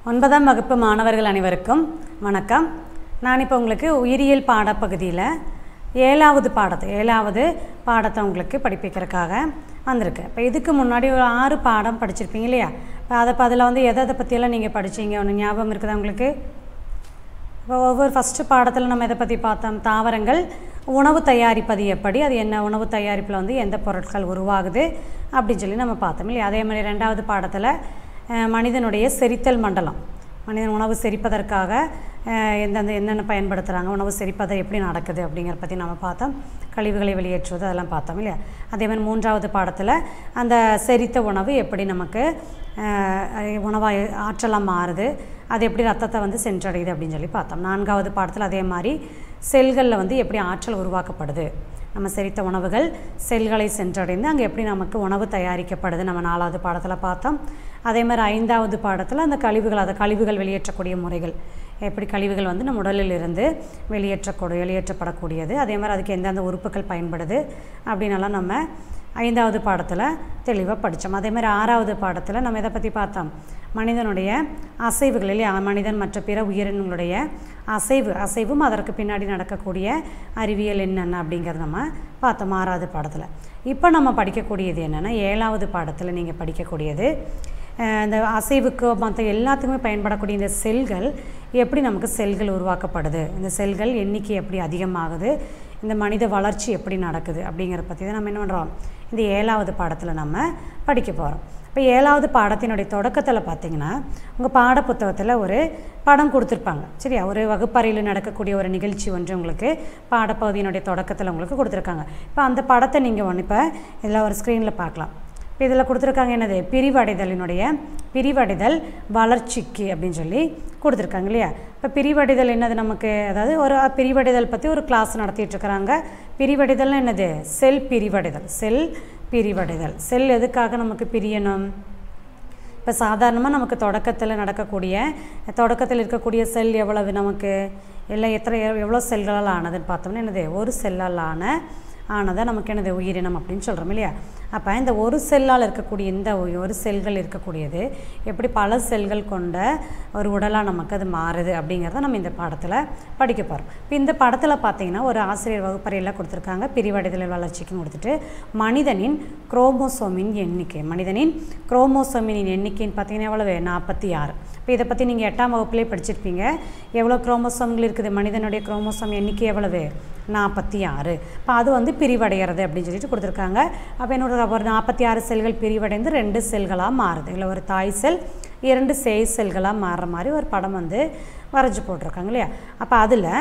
ஒன்பதாம் வகுப்பு மாணவர்கள் அனைவருக்கும் வணக்கம் நான் இப்போ உங்களுக்கு உயிரியல் பாடப்பகுதியில் ஏழாவது பாடத்தை ஏழாவது பாடத்தை உங்களுக்கு படிப்பிக்கிறதுக்காக வந்திருக்கேன் இப்போ இதுக்கு முன்னாடி ஒரு ஆறு பாடம் படிச்சிருப்பீங்க இல்லையா இப்போ அதை இப்போ அதில் வந்து எதை எதை பற்றியெல்லாம் நீங்கள் படிச்சீங்க ஒன்று ஞாபகம் இருக்குதா உங்களுக்கு இப்போ ஒவ்வொரு ஃபஸ்ட்டு பாடத்தில் நம்ம எதை பற்றி பார்த்தோம் தாவரங்கள் உணவு தயாரிப்பது எப்படி அது என்ன உணவு தயாரிப்பில் வந்து எந்த பொருட்கள் உருவாகுது அப்படின்னு சொல்லி நம்ம பார்த்தோம் இல்லையா அதே மாதிரி ரெண்டாவது பாடத்தில் அஹ், மனிதனுடைய செரித்தல் மண்டலம் மனிதன் உணவு செரிப்பதற்காக அஹ், எந்தெந்த என்னென்ன பயன்படுத்துகிறாங்க உணவு செரிப்பதை எப்படி நடக்குது அப்படிங்கிறத பற்றி நம்ம பார்த்தோம் கழிவுகளை வெளியேற்றுவது அதெல்லாம் பார்த்தோம் இல்லையா அதே மாதிரி மூன்றாவது பாடத்தில் அந்த செரித்த உணவு எப்படி நமக்கு உணவாக ஆற்றலாக மாறுது அது எப்படி ரத்தத்தை வந்து சென்றடையுது அப்படின்னு சொல்லி பார்த்தோம் நான்காவது பாடத்தில் அதே மாதிரி செல்களில் வந்து எப்படி ஆற்றல் உருவாக்கப்படுது நம்ம செரித்த உணவுகள் செல்களை சென்றடைந்து அங்கே எப்படி நமக்கு உணவு தயாரிக்கப்படுது நம்ம நாலாவது பாடத்தில் பார்த்தோம் அதே மாதிரி ஐந்தாவது பாடத்தில் அந்த கழிவுகள் அந்த கழிவுகள் வெளியேற்றக்கூடிய முறைகள் எப்படி கழிவுகள் வந்து நம்ம உடலில் இருந்து வெளியேற்றக்கூடிய வெளியேற்றப்படக்கூடியது அதே மாதிரி அதுக்கு எந்தெந்த உறுப்புகள் பயன்படுது அப்படின்னலாம் நம்ம ஐந்தாவது பாடத்தில் தெளிவாக படித்தோம் அதே மாதிரி ஆறாவது பாடத்தில் நம்ம எதை பற்றி பார்த்தோம் மனிதனுடைய அசைவுகள் இல்லையா மனிதன் மற்ற பிற உயிரினங்களுடைய அசைவு அசைவும் அதற்கு பின்னாடி நடக்கக்கூடிய அறிவியல் என்னென்ன அப்படிங்கிறத நம்ம பார்த்தோம் ஆறாவது பாடத்தில் இப்போ நம்ம படிக்கக்கூடியது என்னென்னா ஏழாவது பாடத்தில் நீங்கள் படிக்கக்கூடியது அஹ் இந்த அசைவுக்கு மற்ற எல்லாத்துக்குமே பயன்படக்கூடிய இந்த செல்கள் எப்படி நமக்கு செல்கள் உருவாக்கப்படுது இந்த செல்கள் எண்ணிக்கை எப்படி அதிகமாகுது இந்த மனித வளர்ச்சி எப்படி நடக்குது அப்படிங்கிற பற்றி தான் நம்ம என்ன பண்ணுறோம் இந்த ஏழாவது பாடத்தில் நம்ம படிக்க போகிறோம் இப்போ ஏழாவது பாடத்தினுடைய தொடக்கத்தில் பார்த்தீங்கன்னா உங்கள் பாடப்புத்தகத்தில் ஒரு படம் கொடுத்துருப்பாங்க சரியா ஒரு வகுப்பறையில் நடக்கக்கூடிய ஒரு நிகழ்ச்சி ஒன்று உங்களுக்கு பாடப்பகுதியினுடைய தொடக்கத்தில் உங்களுக்கு கொடுத்துருக்காங்க இப்போ அந்த படத்தை நீங்கள் ஒன்று இப்போ இதில் ஒரு ஸ்க்ரீனில் பார்க்கலாம் இப்போ இதில் கொடுத்துருக்காங்க என்னது பிரிவடைதலினுடைய பிரிவடைதல் வளர்ச்சிக்கு அப்படின்னு சொல்லி கொடுத்துருக்காங்க இல்லையா இப்போ பிரிவடைதல் என்னது நமக்கு அதாவது ஒரு பிரிவடைதல் பற்றி ஒரு கிளாஸ் நடத்திட்டு இருக்கிறாங்க பிரிவடைதல்னா என்னது செல் பிரிவடைதல் செல் பிரிவடைதல் செல் எதுக்காக நமக்கு பிரியணும் இப்போ சாதாரணமாக நமக்கு தொடக்கத்தில் நடக்கக்கூடிய தொடக்கத்தில் இருக்கக்கூடிய செல் எவ்வளவு நமக்கு இல்லை எத்தனை எவ்- எவ்வளோ செல்களால் ஆனதுன்னு பார்த்தோம்னா என்னது ஒரு செல்லால் ஆன ஆனதை நமக்கு என்னது உயிரினம் அப்படின்னு சொல்கிறோம் இல்லையா அப்போ இந்த ஒரு செல்லால் இருக்கக்கூடிய இந்த ஒ- ஒரு செல்கள் இருக்கக்கூடியது எப்படி பல செல்கள் கொண்ட ஒரு உடலாக நமக்கு அது மாறுது அப்படிங்கிறத நம்ம இந்த பாடத்தில் படிக்க போகிறோம் இப்போ இந்த படத்தில் பார்த்தீங்கன்னா ஒரு ஆசிரியர் வகுப்பறையில் கொடுத்துருக்காங்க பிரிவடைதல் வளர்ச்சிக்குன்னு கொடுத்துட்டு மனிதனின் குரோமோசோமின் எண்ணிக்கை மனிதனின் குரோமோசோமின் எண்ணிக்கைன்னு பார்த்தீங்கன்னா எவ்வளவு நாற்பத்தி ஆறு இப்போ இதை பற்றி நீங்கள் எட்டாம் வகுப்புலேயே படிச்சிருப்பீங்க எவ்வளோ குரோமோசோம்கள் இருக்குது மனிதனுடைய குரோமோசோம் எண்ணிக்கை எவ்வளவு நாற்பத்தி ஆறு இப்போ அது வந்து பிரிவடைகிறது அப்படின்னு சொல்லிட்டு கொடுத்துருக்காங்க அப்போ என்னோட ஒரு நாற்பத்தி ஆறு செல்கள் பிரிவடைந்து ரெண்டு செல்களாக மாறுது இல்லை ஒரு தாய் செல் இரண்டு சேய் செல்களாக மாறுற மாதிரி ஒரு படம் வந்து வரைஞ்சி போட்டிருக்காங்க இல்லையா அப்போ அதில்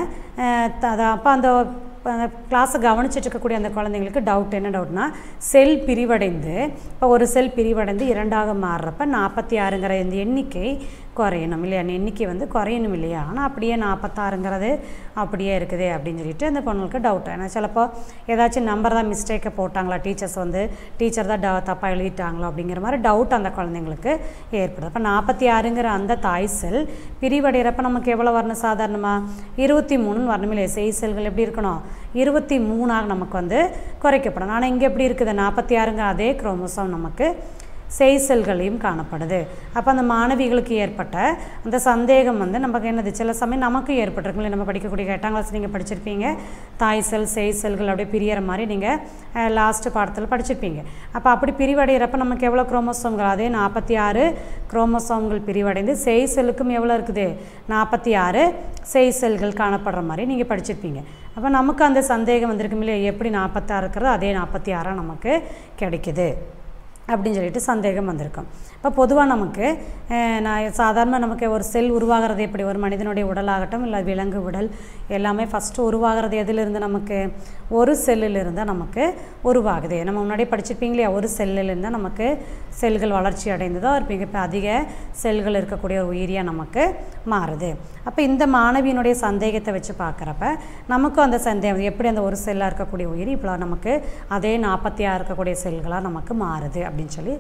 அப்போ அந்த அந்த கிளாஸை கவனிச்சிட்டு இருக்கக்கூடிய அந்த குழந்தைங்களுக்கு டவுட் என்ன டவுட்னா செல் பிரிவடைந்து இப்போ ஒரு செல் பிரிவடைந்து இரண்டாக மாறுறப்ப நாற்பத்தி ஆறுங்கிற இந்த எண்ணிக்கை குறையணும் இல்லையா அந்த எண்ணிக்கை வந்து குறையணும் இல்லையா ஆனால் அப்படியே நாற்பத்தாறுங்கிறது அப்படியே இருக்குது அப்படின்னு சொல்லிட்டு அந்த பொண்ணுங்களுக்கு டவுட் ஏன்னா சிலப்போ ஏதாச்சும் நம்பர் தான் மிஸ்டேக்கை போட்டாங்களா டீச்சர்ஸ் வந்து டீச்சர் தான் ட தப்பாக எழுதிட்டாங்களோ அப்படிங்கிற மாதிரி டவுட் அந்த குழந்தைங்களுக்கு ஏற்படுது அப்போ நாற்பத்தி ஆறுங்கிற அந்த தாய் செல் பிரிவடைகிறப்ப நமக்கு எவ்வளோ வரணும் சாதாரணமாக இருபத்தி மூணுன்னு வரணும் இல்லையா செய் செல்கள் எப்படி இருக்கணும் இருபத்தி மூணாக நமக்கு வந்து குறைக்கப்படணும் ஆனால் இங்கே எப்படி இருக்குது நாற்பத்தி ஆறுங்கிற அதே குரோமோசோம் நமக்கு செய் செல்களையும் காணப்படுது அப்போ அந்த மாணவிகளுக்கு ஏற்பட்ட அந்த சந்தேகம் வந்து நமக்கு என்னது சில சமயம் நமக்கு ஏற்பட்டிருக்குங்களே நம்ம படிக்கக்கூடிய எட்டாம் கிளாஸ் நீங்கள் படிச்சிருப்பீங்க தாய் செல் செய் செல்கள் அப்படியே பிரியற மாதிரி நீங்கள் லாஸ்ட்டு பாடத்தில் படிச்சிருப்பீங்க அப்போ அப்படி பிரிவடைகிறப்ப நமக்கு எவ்வளோ குரோமோசோம்கள் அதே நாற்பத்தி ஆறு குரோமோசோம்கள் பிரிவடைந்து செய் செல்லுக்கும் எவ்வளோ இருக்குது நாற்பத்தி ஆறு செய் செல்கள் காணப்படுற மாதிரி நீங்கள் படிச்சிருப்பீங்க அப்போ நமக்கு அந்த சந்தேகம் வந்திருக்கும் இல்லையா எப்படி நாற்பத்தாறு இருக்கிறதோ அதே நாற்பத்தி ஆறாக நமக்கு கிடைக்குது அப்படின்னு சொல்லிட்டு சந்தேகம் வந்திருக்கும் இப்போ பொதுவாக நமக்கு அஹ், நான் சாதாரண நமக்கு ஒரு செல் உருவாகிறது எப்படி ஒரு மனிதனுடைய உடலாகட்டும் இல்லை விலங்கு உடல் எல்லாமே ஃபஸ்ட்டு உருவாகிறது எதிலிருந்து நமக்கு ஒரு செல்லிலிருந்து தான் நமக்கு உருவாகுது நம்ம முன்னாடியே படிச்சிருப்பீங்க இல்லையா ஒரு செல்லிலிருந்து தான் நமக்கு செல்கள் வளர்ச்சி அடைந்ததோ ஒரு மிக அதிக செல்கள் இருக்கக்கூடிய ஒரு உயிரியாக நமக்கு மாறுது அப்போ இந்த மாணவியினுடைய சந்தேகத்தை வச்சு பார்க்குறப்ப நமக்கும் அந்த சந்தேகம் எப்படி அந்த ஒரு செல்லாக இருக்கக்கூடிய உயிரி இப்போ நமக்கு அதே நாற்பத்தி ஆறு இருக்கக்கூடிய செல்களாக நமக்கு மாறுது அப்படின்னு சொல்லி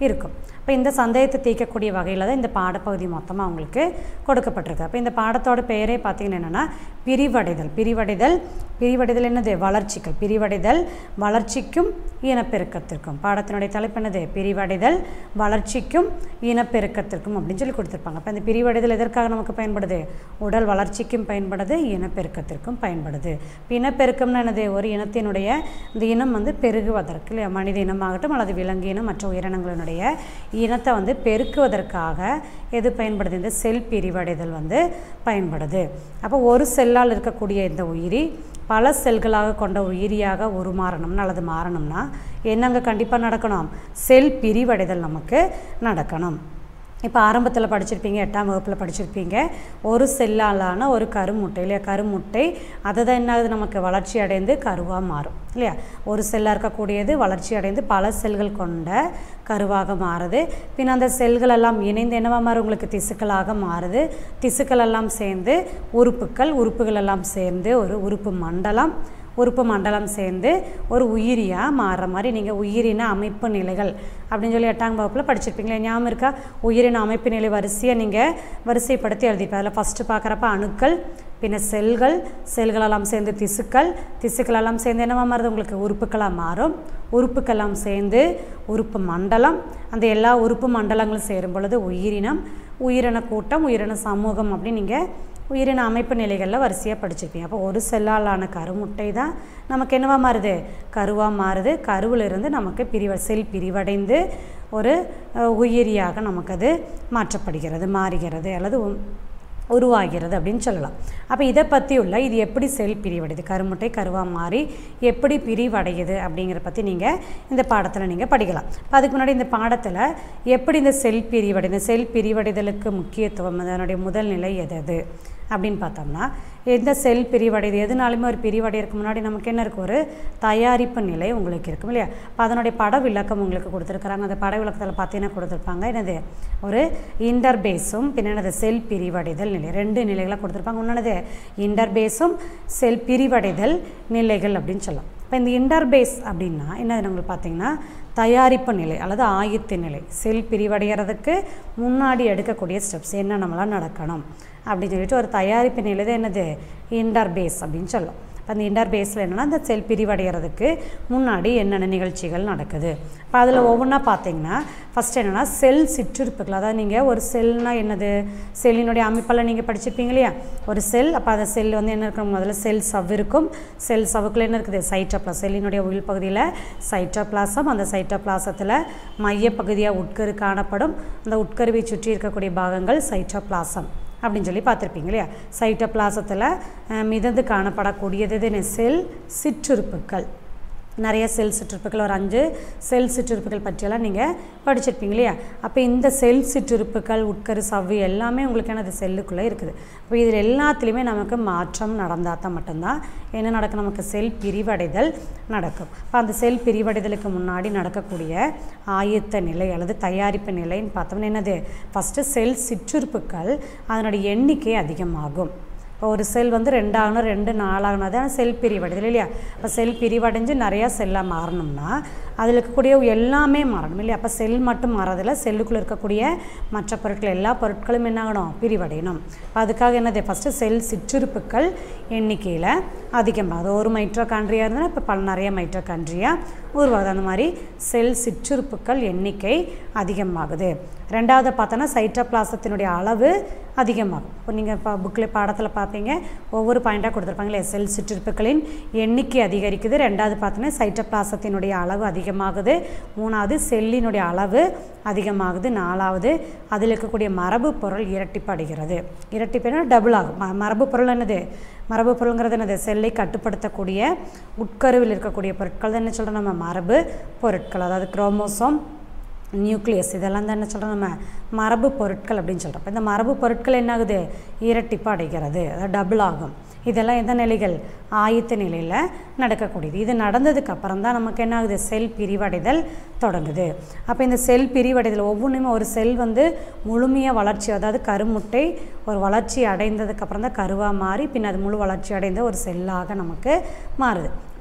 இருக்கும் இப்போ இந்த சந்தேகத்தை தீர்க்கக்கூடிய வகையில் தான் இந்த பாடப்பகுதி மொத்தமாக உங்களுக்கு கொடுக்கப்பட்டிருக்கு அப்போ இந்த பாடத்தோட பெயரே பார்த்தீங்கன்னா என்னென்னா பிரிவடைதல் பிரிவடைதல் பிரிவடைதல் என்னது வளர்ச்சிகள் பிரிவடைதல் வளர்ச்சிக்கும் இனப்பெருக்கத்திற்கும் பாடத்தினுடைய தலைப்பு என்னது பிரிவடைதல் வளர்ச்சிக்கும் இனப்பெருக்கத்திற்கும் அப்படின்னு சொல்லி கொடுத்துருப்பாங்க அப்போ இந்த பிரிவடைதல் எதற்காக நமக்கு பயன்படுது உடல் வளர்ச்சிக்கும் பயன்படுது இனப்பெருக்கத்திற்கும் பயன்படுது இப்போ இனப்பெருக்கம்னு என்னது ஒரு இனத்தினுடைய இந்த இனம் வந்து பெருகுவதற்கு இல்லையா மனித இனமாகட்டும் அல்லது விலங்கு இனம் மற்ற உயிரினங்களினுடைய இனத்தை வந்து பெருக்குவதற்காக எது பயன்படுது இந்த செல் பிரிவடைதல் வந்து பயன்படுது அப்போ ஒரு செல்லால் இருக்கக்கூடிய இந்த உயிரி பல செல்களாக கொண்ட உயிரியாக உருமாறணும்னு அல்லது மாறணும்னா என்னங்க கண்டிப்பாக நடக்கணும் செல் பிரிவடைதல் நமக்கு நடக்கணும் இப்போ ஆரம்பத்தில் படிச்சிருப்பீங்க எட்டாம் வகுப்பில் படிச்சிருப்பீங்க ஒரு செல்லாலான ஒரு கருமுட்டை இல்லையா கருமுட்டை அதுதான் என்ன ஆகுது நமக்கு வளர்ச்சி அடைந்து கருவாக மாறும் இல்லையா ஒரு செல்லாக இருக்கக்கூடியது வளர்ச்சி அடைந்து பல செல்கள் கொண்ட கருவாக மாறுது பின் அந்த செல்கள் எல்லாம் இணைந்து என்னவா மாறும் உங்களுக்கு திசுக்களாக மாறுது திசுக்கள் எல்லாம் சேர்ந்து உறுப்புக்கள் உறுப்புகள் எல்லாம் சேர்ந்து ஒரு உறுப்பு மண்டலம் உறுப்பு மண்டலம் சேர்ந்து ஒரு உயிரியாக மாறுற மாதிரி நீங்கள் உயிரின அமைப்பு நிலைகள் அப்படின்னு சொல்லி எட்டாம் வகுப்பில் படிச்சிருப்பீங்களே ஞாபகம் இருக்கா உயிரின அமைப்பு நிலை வரிசையை நீங்கள் வரிசைப்படுத்தி எழுதிப்பேன் அதில் ஃபஸ்ட்டு பார்க்குறப்ப அணுக்கள் பின்ன செல்கள் செல்களெல்லாம் சேர்ந்து திசுக்கள் திசுக்களெல்லாம் சேர்ந்து என்னவா மாறுது உங்களுக்கு உறுப்புக்களாக மாறும் உறுப்புக்கெல்லாம் சேர்ந்து உறுப்பு மண்டலம் அந்த எல்லா உறுப்பு மண்டலங்களும் சேரும் பொழுது உயிரினம் உயிரின கூட்டம் உயிரின சமூகம் அப்படின்னு நீங்கள் உயிரின அமைப்பு நிலைகளில் வரிசையாக படிச்சிருப்பீங்க அப்போ ஒரு செல்லாலான கருமுட்டை தான் நமக்கு என்னவா மாறுது கருவாக மாறுது கருவிலிருந்து நமக்கு பிரிவ செல் பிரிவடைந்து ஒரு அஹ், உயிரியாக நமக்கு அது மாற்றப்படுகிறது மாறுகிறது அல்லது உ- உருவாகிறது அப்படின்னு சொல்லலாம் அப்போ இதை பற்றி உள்ள இது எப்படி செல் பிரிவடையுது கருமுட்டை கருவாக மாறி எப்படி பிரிவடையுது அப்படிங்கிறத பற்றி நீங்கள் இந்த பாடத்தில் நீங்கள் படிக்கலாம் இப்போ அதுக்கு முன்னாடி இந்த பாடத்தில் எப்படி இந்த செல் பிரிவடை இந்த செல் பிரிவடைதலுக்கு முக்கியத்துவம் அதனுடைய முதல் நிலை எது எது அப்படின்னு பார்த்தோம்னா எந்த செல் பிரிவடையுது எதுனாலுமே ஒரு பிரிவடையறதுக்கு முன்னாடி நமக்கு என்ன இருக்கும் ஒரு தயாரிப்பு நிலை உங்களுக்கு இருக்கும் இல்லையா இப்போ அதனுடைய பட விளக்கம் உங்களுக்கு கொடுத்துருக்குறாங்க அந்த பட விளக்கத்தில் பார்த்தீங்கன்னா கொடுத்துருப்பாங்க என்னது ஒரு இன்டர்பேஸும் பின்ன என்னது செல் பிரிவடைதல் நிலை ரெண்டு நிலைகளாக கொடுத்துருப்பாங்க ஒன்றானது இன்டர்பேஸும் செல் பிரிவடைதல் நிலைகள் அப்படின்னு சொல்லலாம் இப்போ இந்த இன்டர்பேஸ் அப்படின்னா என்னது நம்மளுக்கு பார்த்தீங்கன்னா தயாரிப்பு நிலை அல்லது ஆயத்த நிலை செல் பிரிவடைகிறதுக்கு முன்னாடி எடுக்கக்கூடிய ஸ்டெப்ஸ் என்ன நம்மளாம் நடக்கணும் அப்படின்னு சொல்லிட்டு ஒரு தயாரிப்பு நிலை தான் என்னது இன்டர்பேஸ் அப்படின்னு சொல்லலாம் இப்போ அந்த இன்டர்பேஸில் என்னென்னா அந்த செல் பிரிவடைகிறதுக்கு முன்னாடி என்னென்ன நிகழ்ச்சிகள் நடக்குது இப்போ அதில் ஒவ்வொன்றா பார்த்தீங்கன்னா ஃபஸ்ட் என்னென்னா செல் சிற்றுறுப்புகள் அதாவது நீங்கள் ஒரு செல்னால் என்னது செல்லினுடைய அமைப்பெல்லாம் நீங்கள் படிச்சிருப்பீங்க இல்லையா ஒரு செல் அப்போ அந்த செல் வந்து என்ன இருக்கும் முதல்ல செல் சவ் இருக்கும் செல் சவுக்குள்ள என்ன இருக்குது சைட்டோபிளாஸ் செல்லினுடைய உள் பகுதியில் சைட்டோபிளாசம் அந்த சைட்டோபிளாசத்தில் மையப்பகுதியாக உட்கரு காணப்படும் அந்த உட்கருவை சுற்றி இருக்கக்கூடிய பாகங்கள் சைட்டோபிளாசம் அப்படின்னு சொல்லி பார்த்துருப்பீங்க இல்லையா சைட்டோபிளாசத்தில் மிதந்து காணப்படக்கூடியது எதுன்னு செல் சிற்றுறுப்புக்கள் நிறைய செல் சிற்றுறுப்புகள் ஒரு அஞ்சு செல் சிற்றுறுப்புகள் பற்றியெல்லாம் நீங்கள் படிச்சிருப்பீங்க இல்லையா அப்போ இந்த செல் சிற்றுறுப்புகள் உட்கரு சவ்வு எல்லாமே உங்களுக்கு என்னது செல்லுக்குள்ளே இருக்குது அப்போ இதில் எல்லாத்துலேயுமே நமக்கு மாற்றம் நடந்தால் தான் மட்டும்தான் என்ன நடக்கும் நமக்கு செல் பிரிவடைதல் நடக்கும் இப்போ அந்த செல் பிரிவடைதலுக்கு முன்னாடி நடக்கக்கூடிய ஆயத்த நிலை அல்லது தயாரிப்பு நிலைன்னு பார்த்தோம்னா என்னது ஃபஸ்ட்டு செல் சிற்றுறுப்புகள் அதனுடைய எண்ணிக்கை அதிகமாகும் இப்போ ஒரு செல் வந்து ரெண்டாகணும் ரெண்டு நாலாகணும் அதான் செல் பிரிவடைதல் இல்லையா இப்போ செல் பிரிவடைஞ்சு நிறையா செல்லாக மாறணும்னா அதில் இருக்கக்கூடிய எல்லாமே மாறணும் இல்லையா அப்போ செல் மட்டும் மாறதில்ல செல்லுக்குள்ளே இருக்கக்கூடிய மற்ற பொருட்கள் எல்லா பொருட்களும் என்ன ஆகணும் பிரிவடையணும் அப்ப அதுக்காக என்னது ஃபஸ்ட்டு செல் சிற்றுறுப்புகள் எண்ணிக்கையில் அதிகமாகுது ஒரு மைட்ரோகாண்ட்ரியா இருந்தால் இப்போ பல நிறைய மைட்ரோகாண்ட்ரியா உருவாகுது அந்த மாதிரி செல் சிற்றுறுப்புகள் எண்ணிக்கை அதிகமாகுது ரெண்டாவது பார்த்தோன்னா சைட்டோபிளாசத்தினுடைய அளவு அதிகமாகும் இப்போ நீங்கள் இப்போ புக்கில் பாடத்தில் பார்ப்பீங்க ஒவ்வொரு பாயிண்ட்டாக கொடுத்துருப்பாங்க இல்லையா செல் சிற்றுறுப்புகளின் எண்ணிக்கை அதிகரிக்குது ரெண்டாவது பார்த்தோன்னா சைட்டோபிளாசத்தினுடைய அளவு அதிகமாகுது மூணாவது செல்லினுடைய அளவு அதிகமாகுது நாலாவது அதில் இருக்கக்கூடிய மரபு பொருள் இரட்டிப்படைகிறது இரட்டிப்புனா டபுள் ஆகும் ம- மரபு பொருள் என்னது மரபு பொருளுங்கிறது என்னது செல்லை கட்டுப்படுத்தக்கூடிய உட்கருவில் இருக்கக்கூடிய பொருட்கள் தான் என்ன சொல்கிறோம் நம்ம மரபு பொருட்கள் அதாவது குரோமோசோம் நியூக்ளியஸ் இதெல்லாம் தான் என்ன சொல்கிறோம் நம்ம மரபு பொருட்கள் அப்படின்னு சொல்கிறோம் இப்போ இந்த மரபு பொருட்கள் என்ன ஆகுது இரட்டிப்பு அடைகிறது அதாவது டபுள் ஆகும் இதெல்லாம் எந்த நிலைகள் ஆயத்த நிலையில் நடக்கக்கூடியது இது நடந்ததுக்கு அப்புறம் தான் நமக்கு என்ன ஆகுது செல் பிரிவடைதல் தொடங்குது அப்போ இந்த செல் பிரிவடைதல் ஒவ்வொன்றுமே ஒரு செல் வந்து முழுமையாக வளர்ச்சி அதாவது கருமுட்டை ஒரு வளர்ச்சி அடைந்ததுக்கு அப்புறம் தான் கருவாக மாறி பின் அது முழு வளர்ச்சி அடைந்த ஒரு செல்லாக நமக்கு மாறுது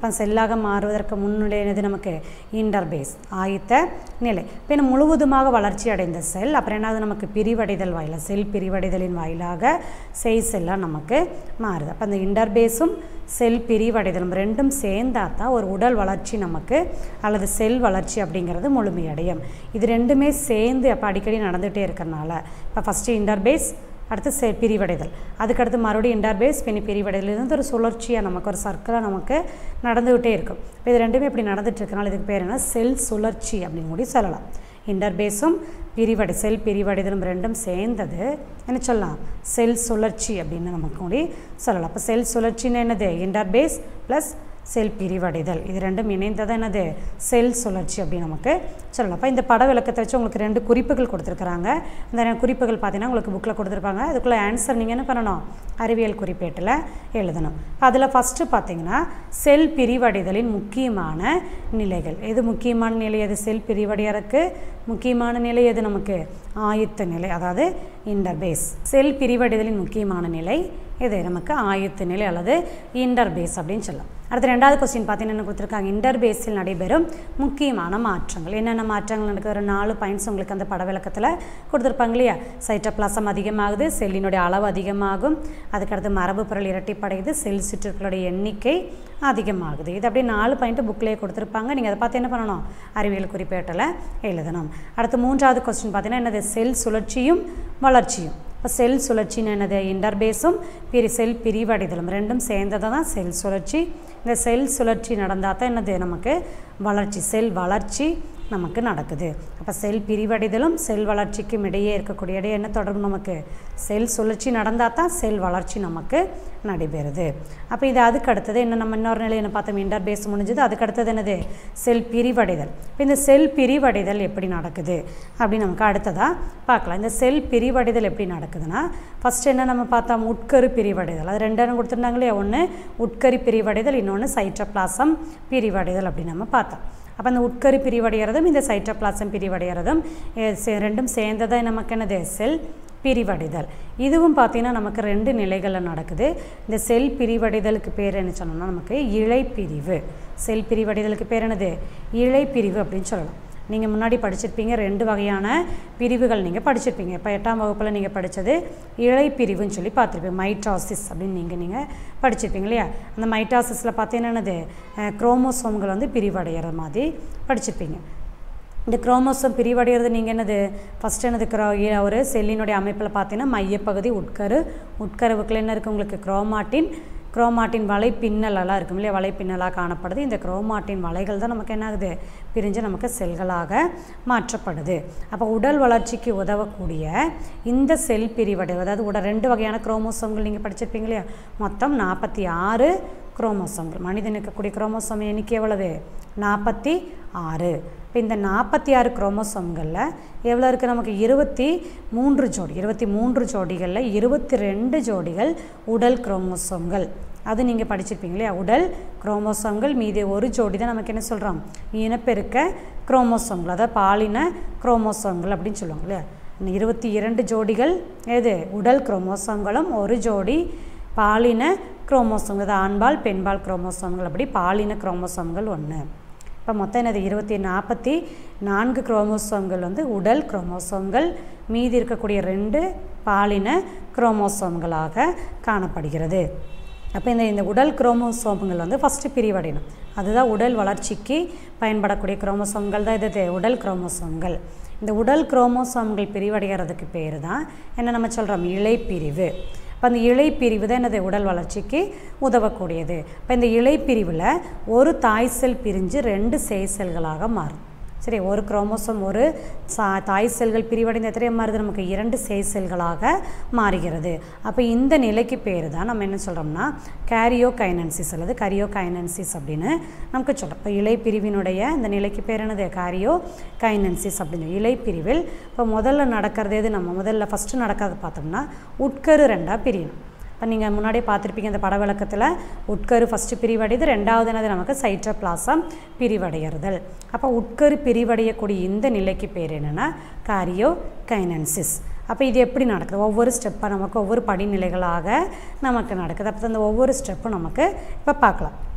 அப்போ செல்லாக மாறுவதற்கு முன்னிலையானது நமக்கு இன்டர்பேஸ் ஆயத்த நிலை இப்போ இன்னும் முழுவதுமாக வளர்ச்சி அடைந்த செல் அப்புறம் என்னது நமக்கு பிரிவடைதல் வாயிலாக செல் பிரிவடைதலின் வாயிலாக செய் செல்லாக நமக்கு மாறுது அப்போ அந்த இன்டர்பேஸும் செல் பிரிவடைதலும் ரெண்டும் சேர்ந்தா தான் ஒரு உடல் வளர்ச்சி நமக்கு அல்லது செல் வளர்ச்சி அப்படிங்கிறது முழுமையடையும் இது ரெண்டுமே சேர்ந்து அப்போ அடிக்கடி நடந்துகிட்டே இருக்கிறனால இப்போ ஃபஸ்ட்டு இன்டர்பேஸ் அடுத்து செ பிரிவடைதல் அதுக்கடுத்து மறுபடியும் இன்டர்பேஸ் பின்னி பிரிவடைதல் இது வந்து ஒரு சுழற்சியாக நமக்கு ஒரு சர்க்கிளாக நமக்கு நடந்துக்கிட்டே இருக்கும் இப்போ இது ரெண்டுமே இப்படி நடந்துட்டு இருக்கனால இதுக்கு பேர் என்ன செல் சுழற்சி அப்படின்னு கூட சொல்லலாம் இன்டர்பேஸும் பிரிவடை செல் பிரிவடைதலும் ரெண்டும் சேர்ந்தது என்ன சொல்லலாம் செல் சுழற்சி அப்படின்னு நமக்கு கூட சொல்லலாம் அப்போ செல் சுழற்சின்னு என்னது இன்டர்பேஸ் ப்ளஸ் செல் பிரிவடைதல் இது ரெண்டும் இணைந்தது என்னது செல் சுழற்சி அப்படின்னு நமக்கு சொல்லலாம் அப்போ இந்த பட விளக்கத்தை வச்சு உங்களுக்கு ரெண்டு குறிப்புகள் கொடுத்துருக்குறாங்க இந்த குறிப்புகள் பார்த்தீங்கன்னா உங்களுக்கு புக்கில் கொடுத்துருப்பாங்க அதுக்குள்ளே ஆன்சர் நீங்கள் என்ன பண்ணணும் அறிவியல் குறிப்பேட்டில் எழுதணும் அதில் ஃபஸ்ட்டு பார்த்தீங்கன்னா செல் பிரிவடைதலின் முக்கியமான நிலைகள் எது முக்கியமான நிலை எது செல் பிரிவடையறக்கு முக்கியமான நிலை எது நமக்கு ஆயுத்த நிலை அதாவது இன்டர்பேஸ் செல் பிரிவடைதலின் முக்கியமான நிலை இது நமக்கு ஆயுத்த நிலை அல்லது இன்டர்பேஸ் அப்படின்னு சொல்லலாம் அடுத்து ரெண்டாவது கொஸ்டின் பார்த்தீங்கன்னா என்ன கொடுத்துருக்காங்க இன்டர்பேஸில் நடைபெறும் முக்கியமான மாற்றங்கள் என்னென்ன மாற்றங்கள் நடக்குது ஒரு நாலு பாயிண்ட்ஸ் உங்களுக்கு அந்த பட விளக்கத்தில் கொடுத்துருப்பாங்க இல்லையா சைட்டோபிளாசம் அதிகமாகுது செல்லினுடைய அளவு அதிகமாகும் அதுக்கடுத்து மரபு பொருள் இரட்டிப்படையுது செல் சுற்றுக்களுடைய எண்ணிக்கை அதிகமாகுது இது அப்படியே நாலு பாயிண்ட்டு புக்லேயே கொடுத்துருப்பாங்க நீங்கள் அதை பார்த்து என்ன பண்ணணும் அறிவியல் குறிப்பேட்டில் எழுதணும் அடுத்து மூன்றாவது கொஸ்டின் பார்த்தீங்கன்னா என்னது செல் சுழற்சியும் வளர்ச்சியும் இப்போ செல் சுழற்சின்னு என்னது இன்டர்பேஸும் பிரி செல் பிரிவடைதலும் ரெண்டும் சேர்ந்தது தான் செல் சுழற்சி இந்த செல் சுழற்சி நடந்தால் தான் என்னது நமக்கு வளர்ச்சி செல் வளர்ச்சி நமக்கு நடக்குது அப்போ செல் பிரிவடைதலும் செல் வளர்ச்சிக்கும் இடையே இருக்கக்கூடிய இடையே என்ன தொடர்பு நமக்கு செல் சுழற்சி நடந்தால் தான் செல் வளர்ச்சி நமக்கு நடைபெறுது அப்போ இது அதுக்கு அடுத்தது என்ன நம்ம இன்னொரு நிலை என்ன பார்த்தோம் இன்டர்பேஸ் முடிஞ்சது அதுக்கு அடுத்தது என்னது செல் பிரிவடைதல் இப்போ இந்த செல் பிரிவடைதல் எப்படி நடக்குது அப்படின்னு நமக்கு அடுத்ததாக பார்க்கலாம் இந்த செல் பிரிவடைதல் எப்படி நடக்குதுன்னா ஃபஸ்ட் என்ன நம்ம பார்த்தோம் உட்கரு பிரிவடைதல் அது ரெண்டு கொடுத்துருந்தாங்க இல்லையா ஒன்று உட்கரி பிரிவடைதல் இன்னொன்று சைட்ரோபிளாசம் பிரிவடைதல் அப்படின்னு நம்ம பார்த்தோம் அப்போ அந்த உட்கரு பிரிவடைகிறதும் இந்த சைட்டோபிளாசம் பிரிவடைகிறதும் எ- சே- ரெண்டும் சேர்ந்ததாக நமக்கு என்னது செல் பிரிவடைதல் இதுவும் பார்த்தீங்கன்னா நமக்கு ரெண்டு நிலைகளில் நடக்குது இந்த செல் பிரிவடைதலுக்கு பேர் என்ன சொன்னோம்னா நமக்கு இழைப்பிரிவு செல் பிரிவடைதலுக்கு பேர் என்னது இழைப்பிரிவு அப்படின்னு சொல்லலாம் நீங்கள் முன்னாடி படிச்சிருப்பீங்க ரெண்டு வகையான பிரிவுகள் நீங்கள் படிச்சிருப்பீங்க இப்போ எட்டாம் வகுப்பில் நீங்கள் படித்தது இழைப்பிரிவுன்னு சொல்லி பார்த்துருப்பீங்க மைட்ராசிஸ் அப்படின்னு நீங்கள் நீங்கள் படிச்சிருப்பீங்க இல்லையா அந்த மைட்ராசிஸில் பார்த்தீங்கன்னா என்னது குரோமோசோம்கள் வந்து பிரிவடைகிற மாதிரி படிச்சிருப்பீங்க இந்த குரோமோசோம் பிரிவடைகிறது நீங்கள் என்னது ஃபஸ்ட் என்னது க்ரோ இ- ஒரு செல்லினுடைய அமைப்பில் பார்த்தீங்கன்னா மையப்பகுதி உட்கரு உட்கருவுக்குள்ள என்ன இருக்குது உங்களுக்கு குரோமாட்டின் குரோமாட்டின் வலை பின்னலெல்லாம் இருக்கும் இல்லையா வலை பின்னலாக காணப்படுது இந்த குரோமாட்டின் வலைகள் தான் நமக்கு என்ன ஆகுது பிரிஞ்சு நமக்கு செல்களாக மாற்றப்படுது அப்போ உடல் வளர்ச்சிக்கு உதவக்கூடிய இந்த செல் பிரிவடை அதாவது உடல் ரெண்டு வகையான குரோமோசோம்கள் நீங்கள் படிச்சிருப்பீங்க இல்லையா மொத்தம் நாற்பத்தி ஆறு குரோமோசோம்கள் மனிதனுக்கு இருக்கக்கூடிய குரோமோசோம் எண்ணிக்கை எவ்வளவு நாற்பத்தி ஆறு இப்போ இந்த நாற்பத்தி ஆறு குரோமோசோம்களில் எவ்வளோ இருக்குது நமக்கு இருபத்தி மூன்று ஜோடி இருபத்தி மூன்று ஜோடிகளில் இருபத்தி ரெண்டு ஜோடிகள் உடல் குரோமோசோம்கள் அது நீங்கள் படிச்சிருப்பீங்க இல்லையா உடல் குரோமோசோம்கள் மீதி ஒரு ஜோடி தான் நமக்கு என்ன சொல்கிறோம் இனப்பெருக்க குரோமோசோம்கள் அதாவது பாலின குரோமோசோம்கள் அப்படின்னு சொல்லுவாங்க இல்லையா இந்த இருபத்தி இரண்டு ஜோடிகள் எது உடல் குரோமோசோம்களும் ஒரு ஜோடி பாலின குரோமோசோம்கள் அதாவது ஆண்பால் பெண்பால் குரோமோசோம்கள் அப்படி பாலின குரோமோசோம்கள் ஒன்று இப்போ மொத்தம் என்னது இருபத்தி நாற்பத்தி நான்கு குரோமோசோம்கள் வந்து உடல் குரோமோசோம்கள் மீதி இருக்கக்கூடிய ரெண்டு பாலின குரோமோசோம்களாக காணப்படுகிறது அப்போ இந்த இந்த உடல் குரோமோசோம்கள் வந்து ஃபஸ்ட்டு பிரிவடையணும் அதுதான் உடல் வளர்ச்சிக்கு பயன்படக்கூடிய குரோமோசோம்கள் தான் இது உடல் குரோமோசோம்கள் இந்த உடல் குரோமோசோம்கள் பிரிவடைகிறதுக்கு பேர் தான் என்ன நம்ம சொல்கிறோம் இழைப்பிரிவு இப்போ அந்த இழைப்பிரிவு தான் என்னது உடல் வளர்ச்சிக்கு உதவக்கூடியது இப்போ இந்த இழைப்பிரிவில் ஒரு தாய் செல் பிரிஞ்சு ரெண்டு சேய் செல்களாக மாறும் சரி ஒரு குரோமோசோம் ஒரு சா தாய் செல்கள் பிரிவடைந்த எத்தனை மாறுது நமக்கு இரண்டு சேய் செல்களாக மாறுகிறது அப்போ இந்த நிலைக்கு பேர் தான் நம்ம என்ன சொல்கிறோம்னா கேரியோ கைனன்சிஸ் அல்லது கரியோ கைனன்சிஸ் அப்படின்னு நமக்கு சொல்கிறோம் இப்போ இலைப்பிரிவினுடைய இந்த நிலைக்கு பேர் என்னது காரியோ கைனன்சிஸ் அப்படின்னு இலைப்பிரிவில் இப்போ முதல்ல நடக்கிறது எது நம்ம முதல்ல ஃபஸ்ட்டு நடக்கிறது பார்த்தோம்னா உட்கரு ரெண்டாக பிரியணும் இப்போ நீங்கள் முன்னாடியே பார்த்துருப்பீங்க இந்த பட விளக்கத்தில் உட்கரு ஃபஸ்ட்டு பிரிவடையுது ரெண்டாவது என்னது நமக்கு சைட்ரோபிளாசம் பிரிவடைகிறதல் அப்போ உட்கரு பிரிவடையக்கூடிய இந்த நிலைக்கு பேர் என்னென்னா காரியோ கைனன்சிஸ் அப்போ இது எப்படி நடக்குது ஒவ்வொரு ஸ்டெப்பாக நமக்கு ஒவ்வொரு படிநிலைகளாக நமக்கு நடக்குது அப்போ அந்த ஒவ்வொரு ஸ்டெப்பும் நமக்கு இப்போ பார்க்கலாம்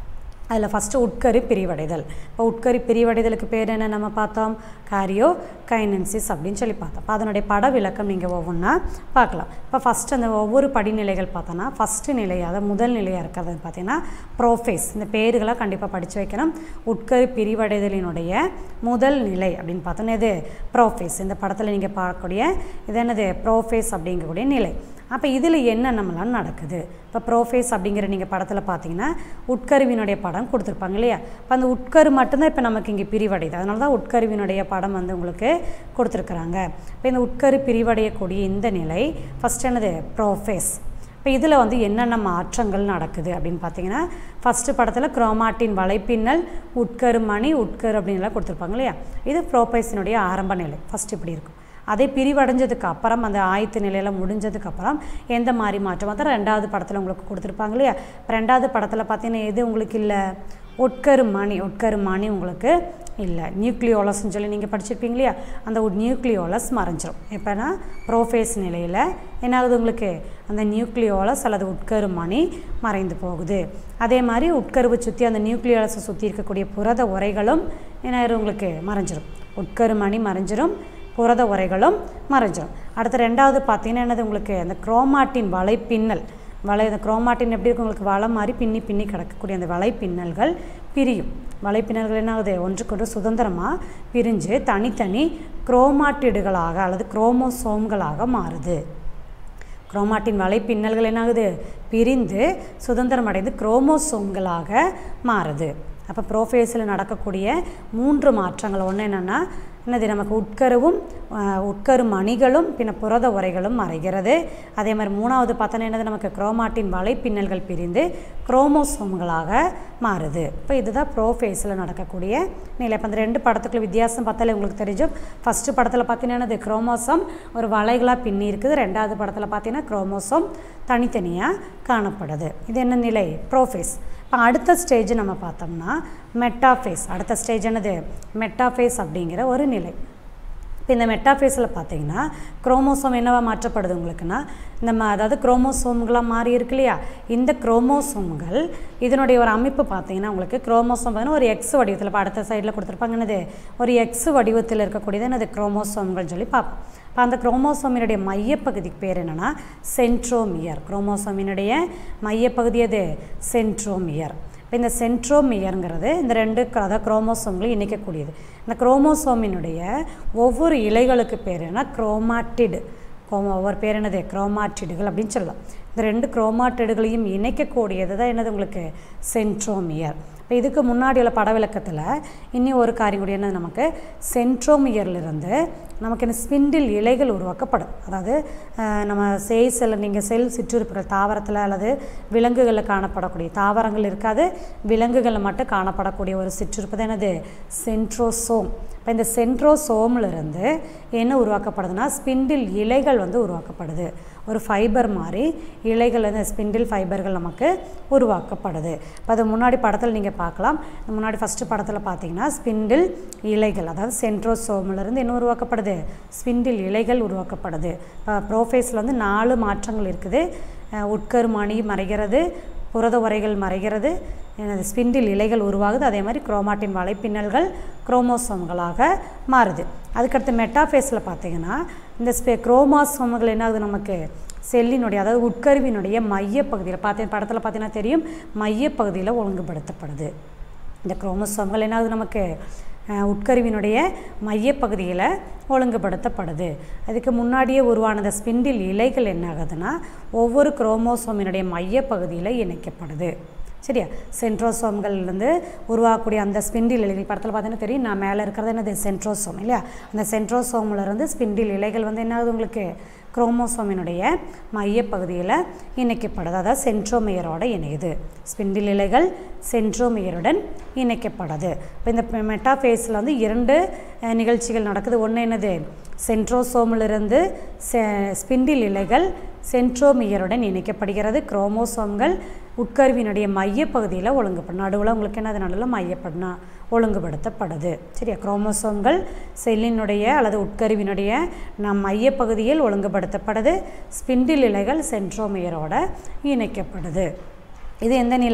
அதில் ஃபஸ்ட்டு உட்கரு பிரிவடைதல் இப்போ உட்கரு பிரிவடைதலுக்கு பேர் என்ன நம்ம பார்த்தோம் காரியோ கைனன்சிஸ் அப்படின்னு சொல்லி பார்த்தோம் அப்போ அதனுடைய பட விளக்கம் நீங்கள் ஒவ்வொன்றா பார்க்கலாம் இப்போ ஃபஸ்ட்டு அந்த ஒவ்வொரு படிநிலைகள் பார்த்தோன்னா ஃபஸ்ட்டு நிலை அதாவது முதல் நிலையாக இருக்கிறது பார்த்தீங்கன்னா ப்ரோஃபேஸ் இந்த பேர்களை கண்டிப்பாக படித்து வைக்கணும் உட்கரு பிரிவடைதலினுடைய முதல் நிலை அப்படின்னு பார்த்தோன்னா இது ப்ரோஃபேஸ் இந்த படத்தில் நீங்கள் பார்க்கக்கூடிய இது என்னது ப்ரோஃபேஸ் அப்படிங்கக்கூடிய நிலை அப்போ இதில் என்ன நம்மளாம் நடக்குது இப்போ ப்ரோஃபேஸ் அப்படிங்கிற நீங்கள் படத்தில் பார்த்தீங்கன்னா உட்கருவினுடைய படம் கொடுத்துருப்பாங்க இல்லையா இப்போ அந்த உட்கரு மட்டும்தான் இப்போ நமக்கு இங்கே பிரிவடையுது அதனால தான் உட்கருவினுடைய படம் வந்து உங்களுக்கு கொடுத்துருக்குறாங்க இப்போ இந்த உட்கரு பிரிவடையக்கூடிய இந்த நிலை ஃபஸ்ட் என்னது ப்ரோஃபேஸ் இப்போ இதில் வந்து என்னென்ன மாற்றங்கள் நடக்குது அப்படின்னு பார்த்தீங்கன்னா ஃபஸ்ட்டு படத்தில் குரோமாட்டின் வலைப்பின்னல் உட்கரு மணி உட்கரு அப்படின்லாம் கொடுத்துருப்பாங்க இல்லையா இது ப்ரோபைஸினுடைய ஆரம்ப நிலை ஃபஸ்ட் இப்படி இருக்கும் அதே பிரிவடைஞ்சதுக்கு அப்புறம் அந்த ஆயத்து நிலையில் முடிஞ்சதுக்கு அப்புறம் எந்த மாதிரி மாற்றம் அதான் ரெண்டாவது படத்தில் உங்களுக்கு கொடுத்துருப்பாங்க இல்லையா இப்போ ரெண்டாவது படத்தில் பார்த்தீங்கன்னா எது உங்களுக்கு இல்லை உட்கரு மணி உட்கரு மணி உங்களுக்கு இல்லை நியூக்ளியோலஸ்ன்னு சொல்லி நீங்கள் படிச்சிருப்பீங்க இல்லையா அந்த நியூக்ளியோலஸ் மறைஞ்சிரும் எப்போனா ப்ரோஃபேஸ் நிலையில் என்ன ஆகுது உங்களுக்கு அந்த நியூக்ளியோலஸ் அல்லது உட்கரு மணி மறைந்து போகுது அதே மாதிரி உட்கருவை சுற்றி அந்த நியூக்ளியோலஸை சுற்றி இருக்கக்கூடிய புரத உரைகளும் என்ன ஆயிரும் உங்களுக்கு மறைஞ்சிரும் உட்கரு மணி மறைஞ்சிரும் புரத உரைகளும் மறைஞ்சிரும் அடுத்து ரெண்டாவது பார்த்தீங்கன்னா என்னது உங்களுக்கு அந்த குரோமாட்டின் வலைப்பின்னல் வலை அந்த குரோமாட்டின் எப்படி இருக்கும் உங்களுக்கு வலை மாதிரி பின்னி பின்னி கிடக்கக்கூடிய அந்த வலைப்பின்னல்கள் பிரியும் வலைப்பின்னல்கள் என்ன ஆகுது ஒன்றுக்கொன்று சுதந்திரமாக பிரிஞ்சு தனித்தனி குரோமாட்டிடுகளாக அல்லது குரோமோசோம்களாக மாறுது குரோமாட்டின் வலைப்பின்னல்கள் என்ன ஆகுது பிரிந்து சுதந்திரம் அடைந்து குரோமோசோம்களாக மாறுது அப்போ ப்ரோஃபேஸில் நடக்கக்கூடிய மூன்று மாற்றங்கள் ஒன்று என்னென்னா என்னது நமக்கு உட்கருவும் உட்கரு மணிகளும் பின்ன புரத உரைகளும் மறைகிறது அதே மாதிரி மூணாவது பார்த்தோன்னா என்னது நமக்கு குரோமாட்டின் வலைப்பின்னல்கள் பிரிந்து குரோமோசோம்களாக மாறுது இப்போ இதுதான் ப்ரோஃபேஸில் நடக்கக்கூடிய நிலை இப்போ அந்த ரெண்டு படத்துக்குள்ள வித்தியாசம் பார்த்தாலே உங்களுக்கு தெரிஞ்சும் ஃபஸ்ட்டு படத்தில் பார்த்தீங்கன்னா என்னது குரோமோசோம் ஒரு வலைகளாக பின்னி இருக்குது ரெண்டாவது படத்தில் பார்த்தீங்கன்னா குரோமோசோம் தனித்தனியாக காணப்படுது இது என்ன நிலை ப்ரோஃபேஸ் இப்போ அடுத்த ஸ்டேஜ் நம்ம பார்த்தோம்னா மெட்டாஃபேஸ் அடுத்த ஸ்டேஜ் என்னது மெட்டாஃபேஸ் அப்படிங்கிற ஒரு நிலை இப்போ இந்த மெட்டாஃபேஸில் பார்த்தீங்கன்னா குரோமோசோம் என்னவா மாற்றப்படுது உங்களுக்குன்னா இந்த ம அதாவது குரோமோசோம்களாக மாறி இருக்கு இல்லையா இந்த குரோமோசோம்கள் இதனுடைய ஒரு அமைப்பு பார்த்தீங்கன்னா உங்களுக்கு குரோமோசோம் பார்த்தீங்கன்னா ஒரு எக்ஸ் வடிவத்தில் இப்போ அடுத்த சைடில் கொடுத்துருப்பாங்க என்னது ஒரு எக்ஸ் வடிவத்தில் இருக்கக்கூடியது என்னது குரோமோசோம்கள் சொல்லி பார்ப்போம் இப்போ அந்த குரோமோசோமினுடைய மையப்பகுதிக்கு பேர் என்னென்னா சென்ட்ரோமியர் குரோமோசோமினுடைய மையப்பகுதி அது சென்ட்ரோமியர் இப்போ இந்த சென்ட்ரோமியருங்கிறது இந்த ரெண்டு அதாவது குரோமோசோம்களையும் இணைக்கக்கூடியது இந்த குரோமோசோமினுடைய ஒவ்வொரு இலைகளுக்கு பேர் என்ன குரோமாட்டிடு ஒவ்வொரு பேர் என்னது குரோமாட்டிடுகள் அப்படின்னு சொல்லலாம் இந்த ரெண்டு குரோமாட்டிடுகளையும் இணைக்கக்கூடியது தான் என்னது உங்களுக்கு சென்ட்ரோமியர் இப்போ இதுக்கு முன்னாடி உள்ள பட விளக்கத்தில் இன்னும் ஒரு காரியம் கூட என்னது நமக்கு சென்ட்ரோமியர்லேருந்து நமக்கு இந்த ஸ்பிண்டில் இலைகள் உருவாக்கப்படும் அதாவது நம்ம சேய் செல் நீங்கள் செல் சிற்றுறுப்புகள் தாவரத்தில் அல்லது விலங்குகளில் காணப்படக்கூடிய தாவரங்கள் இருக்காது விலங்குகளில் மட்டும் காணப்படக்கூடிய ஒரு சிற்றுறுப்பு தான் என்னது சென்ட்ரோசோம் இப்போ இந்த சென்ட்ரோசோம்லேருந்து என்ன உருவாக்கப்படுதுன்னா ஸ்பிண்டில் இலைகள் வந்து உருவாக்கப்படுது ஒரு ஃபைபர் மாதிரி இலைகள் வந்து ஸ்பிண்டில் ஃபைபர்கள் நமக்கு உருவாக்கப்படுது இப்போ அது முன்னாடி படத்தில் நீங்கள் பார்க்கலாம் முன்னாடி ஃபஸ்ட்டு படத்தில் பார்த்தீங்கன்னா ஸ்பிண்டில் இலைகள் அதாவது சென்ட்ரோசோம்லேருந்து என்ன உருவாக்கப்படுது ஸ்பிண்டில் இலைகள் உருவாக்கப்படுது இப்போ ப்ரோஃபேஸில் வந்து நாலு மாற்றங்கள் இருக்குது உட்கருமணி மறைகிறது புரத உரைகள் மறைகிறது எனது ஸ்பிண்டில் இலைகள் உருவாகுது அதே மாதிரி குரோமாட்டின் வலைப்பின்னல்கள் குரோமோசோம்களாக மாறுது அதுக்கடுத்து மெட்டாஃபேஸில் பார்த்தீங்கன்னா இந்த ஸ்பெ குரோமோசோம்கள் என்ன ஆகுது நமக்கு செல்லினுடைய அதாவது உட்கருவினுடைய மையப்பகுதியில் பார்த்து படத்தில் பார்த்தீங்கன்னா தெரியும் மையப்பகுதியில் ஒழுங்குபடுத்தப்படுது இந்த குரோமோசோம்கள் என்ன ஆகுது நமக்கு உட்கருவினுடைய மையப்பகுதியில் ஒழுங்குபடுத்தப்படுது அதுக்கு முன்னாடியே உருவான இந்த ஸ்பிண்டில் இலைகள் என்ன ஆகுதுன்னா ஒவ்வொரு குரோமோசோமினுடைய மையப்பகுதியில் இணைக்கப்படுது சரியா சென்ட்ரோசோம்கள்லேருந்து உருவாகக்கூடிய அந்த ஸ்பிண்டில் இலைகள் படத்தில் பார்த்தீங்கன்னா தெரியும் நான் மேலே இருக்கிறது என்னது சென்ட்ரோசோம் இல்லையா அந்த சென்ட்ரோசோம்லேருந்து ஸ்பிண்டில் இலைகள் வந்து என்ன ஆகுது உங்களுக்கு குரோமோசோமினுடைய மையப்பகுதியில் இணைக்கப்படுது அதாவது சென்ட்ரோமியரோட இணையுது ஸ்பிண்டில் இலைகள் சென்ட்ரோமியருடன் இணைக்கப்படுது இப்போ இந்த மெட்டாஃபேஸில் வந்து இரண்டு நிகழ்ச்சிகள் நடக்குது ஒன்று என்னது சென்ட்ரோசோமிலிருந்து செ ஸ்பிண்டில் இலைகள் சென்ட்ரோமியருடன் இணைக்கப்படுகிறது குரோமோசோம்கள் உட்கருவினுடைய மையப்பகுதியில் ஒழுங்குபடும் நடுவில் உங்களுக்கு என்ன நடுவில் மையப்படனா ஒழுங்குபடுத்தப்படுது சரியா குரோமோசோம்கள் செல்லினுடைய அல்லது உட்கருவினுடைய நம் மையப்பகுதியில் ஒழுங்குபடுத்தப்படுது ஸ்பிண்டில் இலைகள் சென்ட்ரோமியரோட இணைக்கப்படுது இது எந்த நிலை